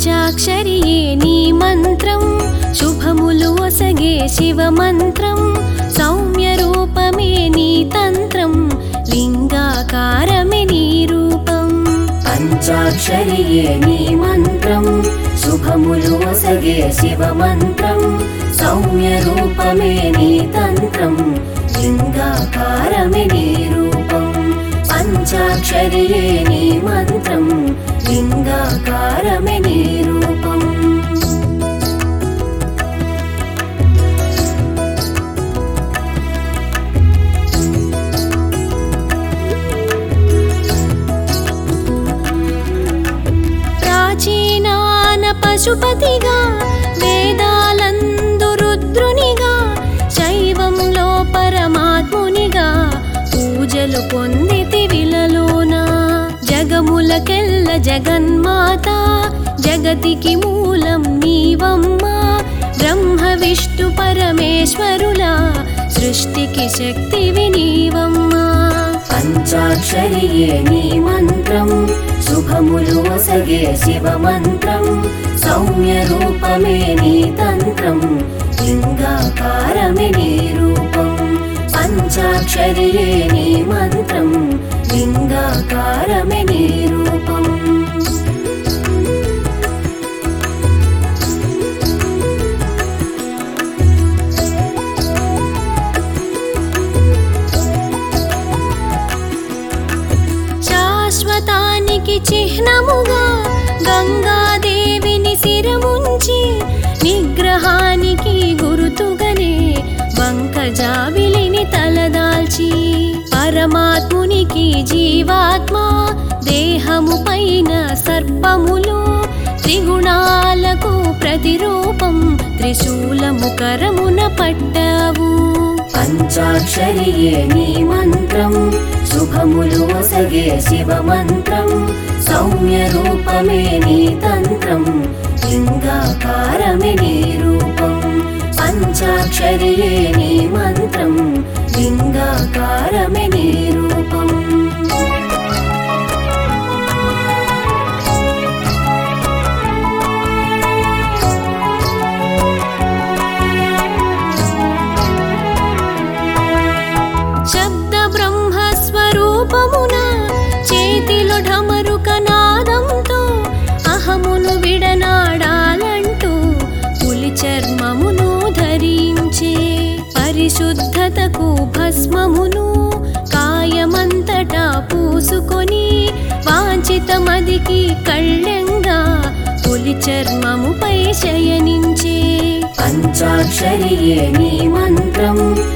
పంచాక్షరియే నీ మంత్రం శుభములు ఒసగే శివ మంత్రం సౌమ్య రూపమే నీ తంత్రం లింగాకారమే నీ రూపం పంచాక్షరియే నీ మంత్రం శుభములు ఒసగే శివ మంత్రం సౌమ్య రూపమే నీ తంత్రం లింగాకారమే నీ రూపం పంచాక్షరియే నీ మంత్రం లింగాకారమే నీ రూపం ప్రాచీనాన పశుపతిగా వేదాలందు రుద్రునిగా శైవంలో పరమాత్మునిగా పూజలు పొందితి విలలోన జగములకెల్ల జగన్మాత జగతికి మూలం నీవమ్మా బ్రహ్మ విష్ణు పరమేశ్వరుల సృష్టికి శక్తివి నీవమ్మా పంచాక్షరియే నీ మంత్రం శుభములు ఒసగే శివ మంత్రం సౌమ్య రూపమే నీ తంత్రం లింగాకారమే నీ రూపం పంచాక్షరియే నీ మంత్రం లింగాకారమే నీ రూపం శాశ్వతానికి చిహ్నముగా గంగాదేవిని శిరముంచి నిగ్రహానికి గురుతుగనే వంకజావిలిని తలదాల్చి పరమాత్మునికి జీవాత్మ దేహము పైన సర్పములు త్రిగుణాలకు ప్రతిరూపం త్రిశూలము కరమున పట్టావు పంచాక్షరియే నీ మంత్రం శుభములు ఒసగే శివ మంత్రం సౌమ్య రూపమే నీ తంత్రం లింగాకారమే నీ రూపం పంచాక్షరియే నీ మంత్రం లింగాకారమే నీ రూపం శబ్ద బ్రహ్మస్వరూపమున చేతిలో ఢమరుక నాదంతో అహమును విడనాడాలంటూ పులి చర్మమును ధరించే పరిశుద్ధతకు భస్మమును కాయమంతటా పూసుకొని వాంఛితమదికి కళ్ళెంగా పులి చర్మముపై శయనించే పంచాక్షరియే నీ మంత్రం